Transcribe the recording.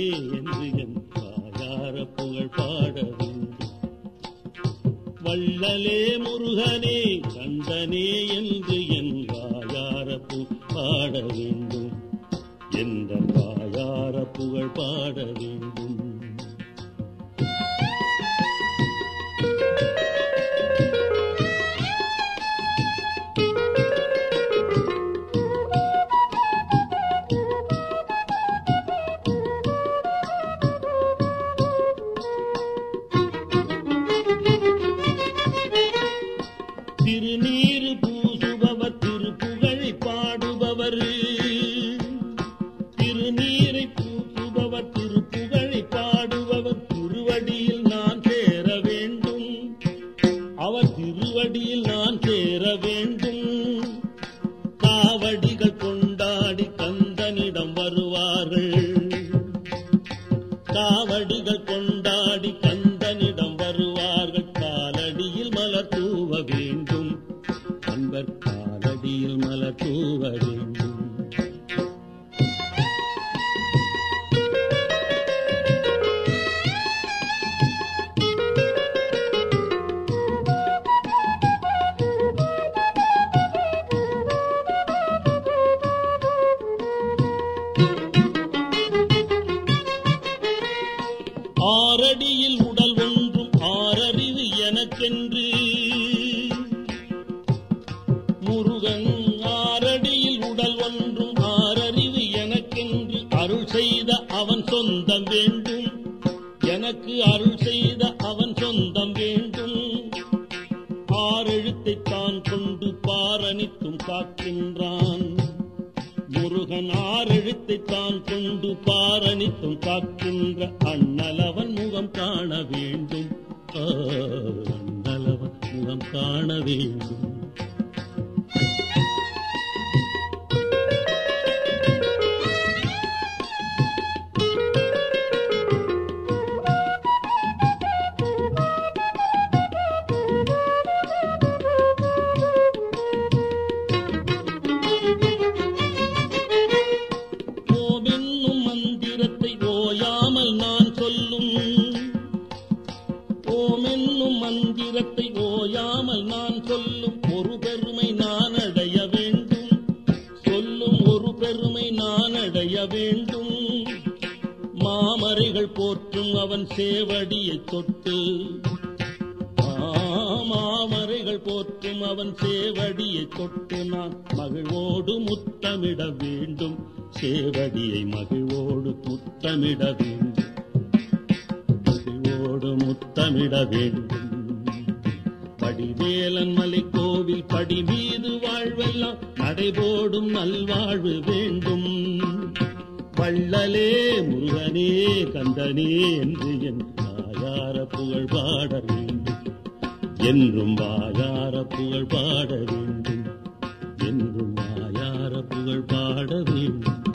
என்று என் வாயார புகழ் பாட வேண்டும் வள்ளலே முருகனே கந்தனே என்று என் வாயார புகழ் பாட வேண்டும் என்ற வாயார புகழ் பாட வேண்டும் திருநீரு பூசுபவர் திருப்புகழை பாடுபவர் திருநீரை பூசுபவர் திருப்புகழை பாடுபவர் திருவடியில் நான் சேர வேண்டும் அவர் திருவடியில் நான் சேர வேண்டும் காவடிகள் கொண்டாடி கந்தனிடம் வருவார்கள் காவடிகள் கொண்டாடி கந்தனிடம் வருவார்கள் காலடியில் மலர் தூவ வேண்டும் அன்பர் காலடியில் மலர் தூவ வேண்டும் ஆறடியில் உடல் ஒன்றும் ஆறறிவு எனக்கென்று முருகன் ஆறடியில் உடல் ஒன்றும் ஆறறிவு எனக்கென்று அருள் செய்த அவன் சொந்தம் வேண்டும் எனக்கு அருள் செய்த அவன் சொந்தம் வேண்டும் ஆறெழுத்தை தான் கொண்டு பாரணித்தும் காக்கின்றான் முருகன் ஆறெழுத்தை தான் கொண்டு பாரணித்தும் காக்கின்ற அண்ணலவன் முகம் காண வேண்டும் ஆ, அண்ணலவன் முகம் காண வேண்டும் ஓமென்னும் மந்திரத்தை ஓயாமல் நான் சொல்லும் ஓமென்னும் மந்திரத்தை ஓயாமல் நான் சொல்லும் ஒரு பெருமை நான் அடைய வேண்டும் சொல்லும் ஒரு பெருமை நான் அடைய வேண்டும் மாமரைகள் போற்றும் அவன் சேவடியை தொட்டு மாமரைகள் போற்றும் அவன் சேவடியை தொட்டு நான் மகிழ்வோடு முத்தமிட வேண்டும் சேவடியை மகிழ்வோடு முத்தமிட வேண்டும் மகிழ்வோடு முத்தமிட வேண்டும் படிவேலன் மலை கோவில் படி மீது வாழ்வெல்லாம் நடைபோடும் நல்வாழ்வு வேண்டும் வள்ளலே முருகனே கந்தனே என்று என் தாயார புகழ் பாட வேண்டும் என்றும் வாயார புகழ் பாட வேண்டும் என்றும் வாயார புகழ் பாட வேண்டும்